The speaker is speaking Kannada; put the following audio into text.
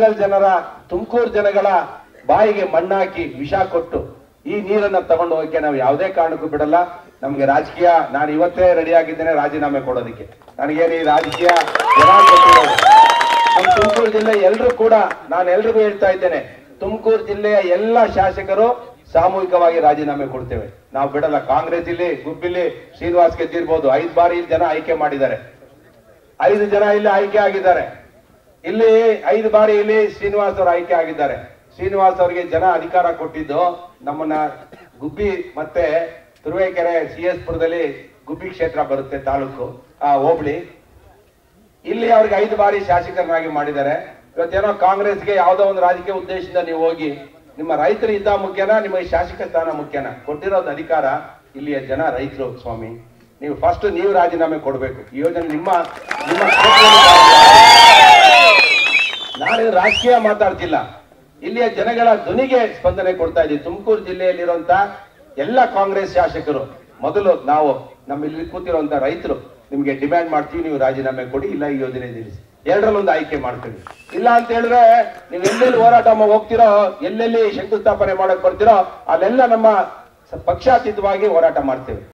ಕುಣಗಲ್ ಜನರ ತುಮಕೂರು ಜನಗಳ ಬಾಯಿಗೆ ಮಣ್ಣಾಕಿ ವಿಷ ಕೊಟ್ಟು ಈ ನೀರನ್ನ ತಗೊಂಡು ಹೋಗಕ್ಕೆ ನಾವು ಯಾವುದೇ ಕಾರಣಕ್ಕೂ ಬಿಡಲ್ಲ ನಮ್ಗೆ ರಾಜಕೀಯ ನಾನು ಇವತ್ತೇ ರೆಡಿ ಆಗಿದ್ದೇನೆ ರಾಜೀನಾಮೆ ಕೊಡೋದಕ್ಕೆ ನನಗೇನು ಈ ರಾಜಕೀಯ ಜನ ಕೊಟ್ಟಿರೋದು ನಮ್ಮ ತುಮಕೂರು ಜಿಲ್ಲೆ ಎಲ್ಲರೂ ಕೂಡ ನಾನು ಎಲ್ರಿಗೂ ಹೇಳ್ತಾ ಇದ್ದೇನೆ ತುಮಕೂರು ಜಿಲ್ಲೆಯ ಎಲ್ಲ ಶಾಸಕರು ಸಾಮೂಹಿಕವಾಗಿ ರಾಜೀನಾಮೆ ಕೊಡ್ತೇವೆ ನಾವು ಬಿಡಲ್ಲ ಕಾಂಗ್ರೆಸ್ ಇಲ್ಲಿ ಗುಬ್ಬಿಲಿ ಶ್ರೀನಿವಾಸ್ ಗೆದ್ದಿರ್ಬೋದು ಐದು ಬಾರಿ ಇಲ್ಲಿ ಜನ ಆಯ್ಕೆ ಮಾಡಿದ್ದಾರೆ ಐದು ಜನ ಇಲ್ಲಿ ಆಯ್ಕೆ ಆಗಿದ್ದಾರೆ ಇಲ್ಲಿ ಐದು ಬಾರಿ ಇಲ್ಲಿ ಶ್ರೀನಿವಾಸ್ ಅವರು ಆಯ್ಕೆ ಆಗಿದ್ದಾರೆ ಶ್ರೀನಿವಾಸ್ ಅವರಿಗೆ ಜನ ಅಧಿಕಾರ ಕೊಟ್ಟಿದ್ದು ನಮ್ಮನ್ನ ಗುಬ್ಬಿ ಮತ್ತೆ ತುರುವೇಕೆರೆ ಸಿ ಎಸ್ ಪುರದಲ್ಲಿ ಗುಬ್ಬಿ ಕ್ಷೇತ್ರ ಬರುತ್ತೆ ತಾಲೂಕು ಆ ಹೋಬಳಿ ಇಲ್ಲಿ ಅವ್ರಿಗೆ ಐದು ಬಾರಿ ಶಾಸಕರನ್ನಾಗಿ ಮಾಡಿದ್ದಾರೆ ಇವತ್ತೇನೋ ಕಾಂಗ್ರೆಸ್ಗೆ ಯಾವುದೋ ಒಂದು ರಾಜಕೀಯ ಉದ್ದೇಶದಿಂದ ನೀವು ಹೋಗಿ ನಿಮ್ಮ ರೈತರು ಇದ್ದ ಮುಖ್ಯನಾ ನಿಮಗೆ ಶಾಸಕ ಸ್ಥಾನ ಮುಖ್ಯನಾ ಕೊಟ್ಟಿರೋದು ಅಧಿಕಾರ ಇಲ್ಲಿಯ ಜನ ರೈತರು ಸ್ವಾಮಿ ನೀವು ಫಸ್ಟ್ ನೀವು ರಾಜೀನಾಮೆ ಕೊಡಬೇಕು ಈ ಯೋಜನೆ ನಿಮ್ಮ ನಿಮ್ಮ ನಾನು ರಾಜಕೀಯ ಮಾತಾಡ್ತಿಲ್ಲ ಇಲ್ಲಿಯ ಜನಗಳ ಧ್ವನಿಗೆ ಸ್ಪಂದನೆ ಕೊಡ್ತಾ ಇದ್ದೀವಿ ತುಮಕೂರು ಜಿಲ್ಲೆಯಲ್ಲಿರುವಂತ ಎಲ್ಲ ಕಾಂಗ್ರೆಸ್ ಶಾಸಕರು ಮೊದಲು ನಾವು ನಮ್ಮ ಇಲ್ಲಿ ಕೂತಿರುವಂತ ರೈತರು ನಿಮ್ಗೆ ಡಿಮ್ಯಾಂಡ್ ಮಾಡ್ತೀವಿ ನೀವು ರಾಜೀನಾಮೆ ಕೊಡಿ ಇಲ್ಲ ಈ ಯೋಜನೆ ನಿಲ್ಲಿಸಿ ಎರಡರಲ್ಲೊಂದು ಆಯ್ಕೆ ಮಾಡ್ತೀವಿ ಇಲ್ಲ ಅಂತ ಹೇಳಿದ್ರೆ ನೀವು ಎಲ್ಲೆಲ್ಲಿ ಹೋರಾಟ ಮಾ- ಹೋಗ್ತಿರೋ ಎಲ್ಲೆಲ್ಲಿ ಶಂಕುಸ್ಥಾಪನೆ ಮಾಡಕ್ ಬರ್ತಿರೋ ಅಲ್ಲೆಲ್ಲ ನಮ್ಮ ಸ- ಪಕ್ಷಾತೀತವಾಗಿ ಹೋರಾಟ ಮಾಡ್ತೇವೆ